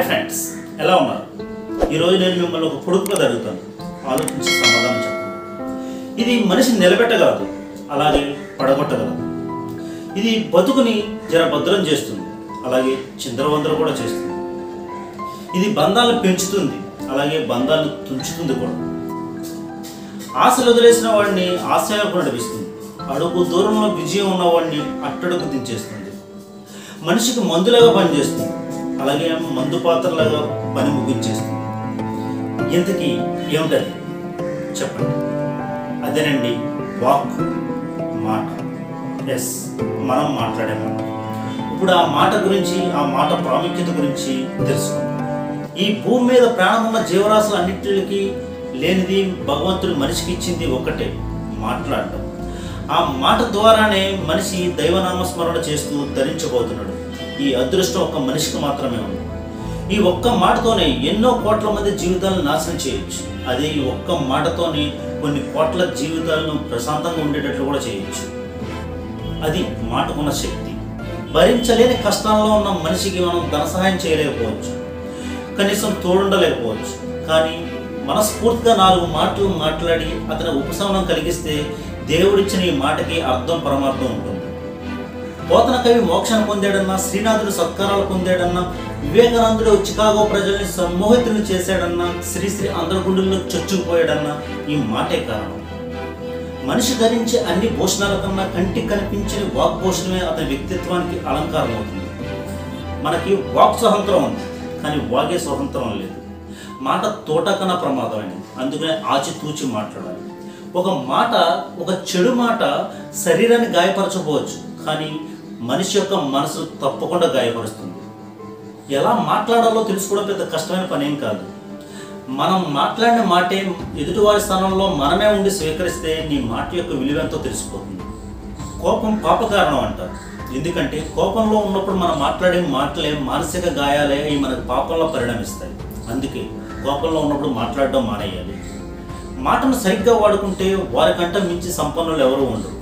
hi friends ఎలా ఉన్నారు ఈరోజు నేను మిమ్మల్ని ఒక పొడుపు కథ అడుగుతాను ఆలోచించి సమాధానం చెప్పండి ఇది మనిషిని నిలబెట్టగలదు అలాగే పడగొట్టగలదు ఇది బతుకుని జర భద్రం చేస్తుంది అలాగే చిందరవందర కూడా చేస్తుంది ఇది బంధాలను పెంచుతుంది అలాగే బంధాలను తుంచుతుంది కూడా ఆశలు వదిలేసిన వాడిని ఆశయాలకు నడిపిస్తుంది అడుగు దూరంలో విజయం ఉన్నవాడిని అట్టడుగు దించేస్తుంది మనిషికి మందులాగా పనిచేస్తుంది అలాగే మందు పాత్రలాగా పని ముగించేస్తుంది ఇంతకీ ఏమిటది చెప్పండి అదేనండి వాక్ మాట ఎస్ మనం మాట్లాడే మాట ఇప్పుడు ఆ మాట గురించి ఆ మాట ప్రాముఖ్యత గురించి తెలుసుకుందాం ఈ భూమి మీద ప్రాణం ఉన్న జీవరాశులు అన్నిటికీ లేనిది భగవంతుడు మనిషికి ఇచ్చింది ఒకటే మాట్లాడటం ఆ మాట ద్వారానే మనిషి దైవనామస్మరణ చేస్తూ ధరించబోతున్నాడు ఈ అదృష్టం ఒక మనిషికి మాత్రమే ఉంది ఈ ఒక్క మాటతోనే ఎన్నో కోట్ల మంది జీవితాలను నాశనం చేయొచ్చు అదే ఈ ఒక్క మాటతోనే కొన్ని కోట్ల జీవితాలను ప్రశాంతంగా ఉండేటట్లు కూడా చేయొచ్చు అది మాటకున్న శక్తి భరించలేని కష్టాల్లో ఉన్న మనిషికి మనం ధన సహాయం చేయలేకపోవచ్చు కనీసం తోడుండలేకపోవచ్చు కానీ మనస్ఫూర్తిగా నాలుగు మాటలు మాట్లాడి అతని ఉపశమనం కలిగిస్తే దేవుడిచ్చిన ఈ మాటకి అర్థం పరమార్థం ఉంటుంది పోతన కవి మోక్షాన్ని పొందాడన్నా శ్రీనాథుడు సత్కారాలు పొందాడన్నా వివేకానందుడు చికాగో ప్రజల్ని సమ్మోహితులు చేశాడన్నా శ్రీశ్రీ అందరి గుండెల్లో చొచ్చుకుపోయాడన్నా ఈ మాటే కారణం మనిషి ధరించే అన్ని భూషణాల కన్నా కంటికి కనిపించని వాగ్భూషణమే అతని వ్యక్తిత్వానికి అలంకారం అవుతుంది మనకి వాక్ స్వతంత్రం ఉంది కానీ వాగే స్వతంత్రం లేదు మాట తోట కన్నా ప్రమాదమైనది అందుకనే ఆచితూచి మాట్లాడాలి ఒక మాట ఒక చెడు మాట శరీరాన్ని గాయపరచకపోవచ్చు కానీ మనిషి యొక్క మనసు తప్పకుండా గాయపరుస్తుంది ఎలా మాట్లాడాలో తెలుసుకోవడం పెద్ద కష్టమైన పని ఏం కాదు మనం మాట్లాడిన మాటే ఎదుటివారి స్థానంలో మనమే ఉండి స్వీకరిస్తే నీ మాట యొక్క విలువ ఎంతో తెలిసిపోతుంది కోపం పాప కారణం అంటారు ఎందుకంటే కోపంలో ఉన్నప్పుడు మనం మాట్లాడే మాటలే మానసిక గాయాలే అవి మనకు పాపంలో పరిణమిస్తాయి అందుకే కోపంలో ఉన్నప్పుడు మాట్లాడడం మానేయాలి మాటను సరిగ్గా వాడుకుంటే వారికంటే మించి సంపన్నులు ఎవరు ఉండరు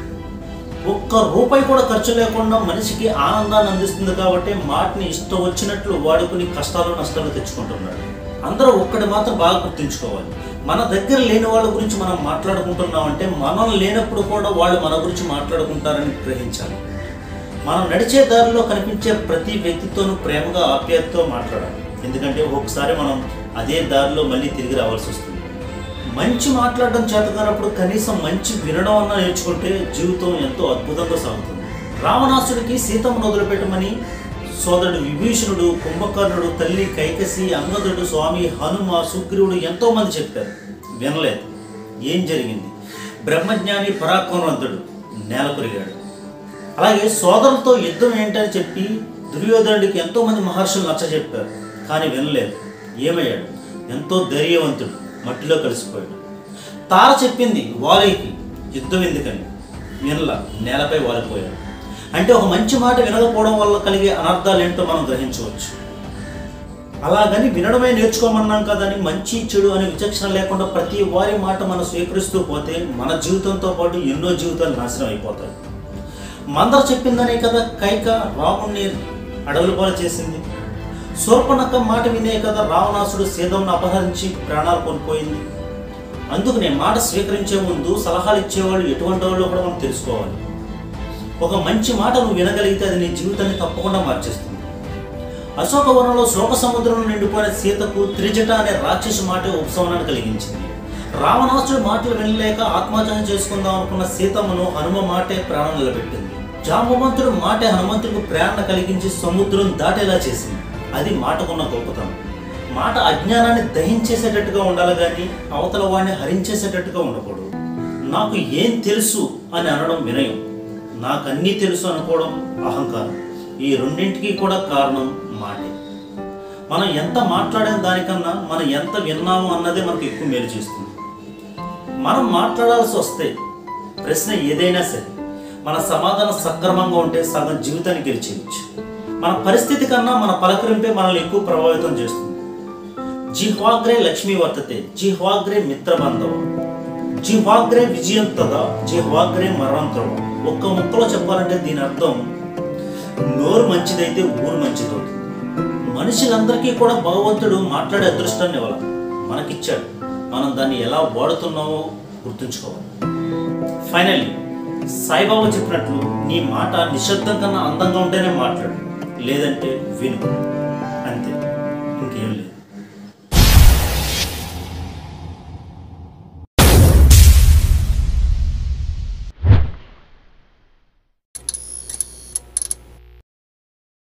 ఒక్క రూపాయి కూడా ఖర్చు లేకుండా మనిషికి ఆనందాన్ని అందిస్తుంది కాబట్టి మాటని ఇష్టం వచ్చినట్లు వాడుకుని కష్టాలు నష్టాలు తెచ్చుకుంటున్నాడు అందరూ ఒక్కటి మాత్రం బాగా గుర్తుంచుకోవాలి మన దగ్గర లేని వాళ్ళ గురించి మనం మాట్లాడుకుంటున్నామంటే మనం లేనప్పుడు కూడా వాళ్ళు మన గురించి మాట్లాడుకుంటారని గ్రహించాలి మనం నడిచే దారిలో కనిపించే ప్రతి వ్యక్తితోనూ ప్రేమగా ఆప్యాయతతో మాట్లాడాలి ఎందుకంటే ఒకసారి మనం అదే దారిలో మళ్ళీ తిరిగి రావాల్సి వస్తుంది మంచి మాట్లాడడం చేతకానప్పుడు కనీసం మంచి వినడం అన్న నేర్చుకుంటే జీవితం ఎంతో అద్భుతంగా సాగుతుంది రావణాసుడికి సీతమ్మను వదిలిపెట్టమని సోదరుడు విభీషణుడు కుంభకర్ణుడు తల్లి కైకసి అంగదుడు స్వామి హనుమ సుగ్రీవుడు ఎంతో మంది చెప్పారు వినలేదు ఏం జరిగింది బ్రహ్మజ్ఞాని పరాక్రమవంతుడు నేల కొరిగాడు అలాగే సోదరులతో యుద్ధం ఏంటని చెప్పి దుర్యోధనుడికి ఎంతో మంది మహర్షులు నచ్చ చెప్పారు కానీ వినలేదు ఏమయ్యాడు ఎంతో ధైర్యవంతుడు మట్టిలో కలిసిపోయాడు తార చెప్పింది వాలికి యుద్ధం ఎందుకని వినల నేలపై వాలిపోయాడు అంటే ఒక మంచి మాట వినకపోవడం వల్ల కలిగే అనర్థాలు ఏంటో మనం గ్రహించవచ్చు అలాగని వినడమే నేర్చుకోమన్నాం కదని మంచి చెడు అనే విచక్షణ లేకుండా ప్రతి వారి మాట మనం స్వీకరిస్తూ పోతే మన జీవితంతో పాటు ఎన్నో జీవితాలు నాశనం అయిపోతాయి మందర చెప్పిందనే కదా కైక రాముణ్ణి అడవుల పాలు చేసింది శూర్పణక్క మాట వినే కదా రావణాసుడు సీతమ్మను అపహరించి ప్రాణాలు కోల్పోయింది అందుకనే మాట స్వీకరించే ముందు సలహాలు ఇచ్చేవాళ్ళు ఎటువంటి వాళ్ళు కూడా మనం తెలుసుకోవాలి ఒక మంచి మాట నువ్వు వినగలిగితే అది నీ జీవితాన్ని తప్పకుండా మార్చేస్తుంది అశోకవనంలో శోక సముద్రంలో నిండిపోయిన సీతకు త్రిజట అనే రాక్షసు మాట ఉపశమనాన్ని కలిగించింది రావణాసుడి మాటలు వినలేక ఆత్మహత్య చేసుకుందాం అనుకున్న సీతమ్మను హనుమ మాటే ప్రాణం నిలబెట్టింది జాంబవంతుడు మాటే హనుమంతుడికి ప్రేరణ కలిగించి సముద్రం దాటేలా చేసింది అది మాటకున్న గొప్పతనం మాట అజ్ఞానాన్ని దహించేసేటట్టుగా ఉండాలి కానీ అవతల వాడిని హరించేసేటట్టుగా ఉండకూడదు నాకు ఏం తెలుసు అని అనడం వినయం నాకు అన్నీ తెలుసు అనుకోవడం అహంకారం ఈ రెండింటికి కూడా కారణం మాటే మనం ఎంత మాట్లాడిన దానికన్నా మనం ఎంత విన్నాము అన్నదే మనకు ఎక్కువ మేలు చేస్తుంది మనం మాట్లాడాల్సి వస్తే ప్రశ్న ఏదైనా సరే మన సమాధానం సక్రమంగా ఉంటే సగం జీవితాన్ని గెలిచేయచ్చు మన పరిస్థితి కన్నా మన పలకరింపే మనల్ని ఎక్కువ ప్రభావితం చేస్తుంది జిహ్వాగ్రే లక్ష్మీ వర్తతే జిహ్వాగ్రే మిత్రబంధవం జిహ్వాగ్రే విజయం తదా జిహ్వాగ్రే మరణంతరం ఒక్క ముక్కలో చెప్పాలంటే దీని అర్థం నోరు మంచిదైతే ఊరు మంచిదవుతుంది మనుషులందరికీ కూడా భగవంతుడు మాట్లాడే అదృష్టాన్ని ఇవ్వాలి మనకిచ్చాడు మనం దాన్ని ఎలా వాడుతున్నామో గుర్తుంచుకోవాలి ఫైనల్లీ సాయిబాబా చెప్పినట్లు నీ మాట నిశ్శబ్దం కన్నా అందంగా ఉంటేనే మాట్లాడు లేదంటే విను అంతే ఇంకేం లేదు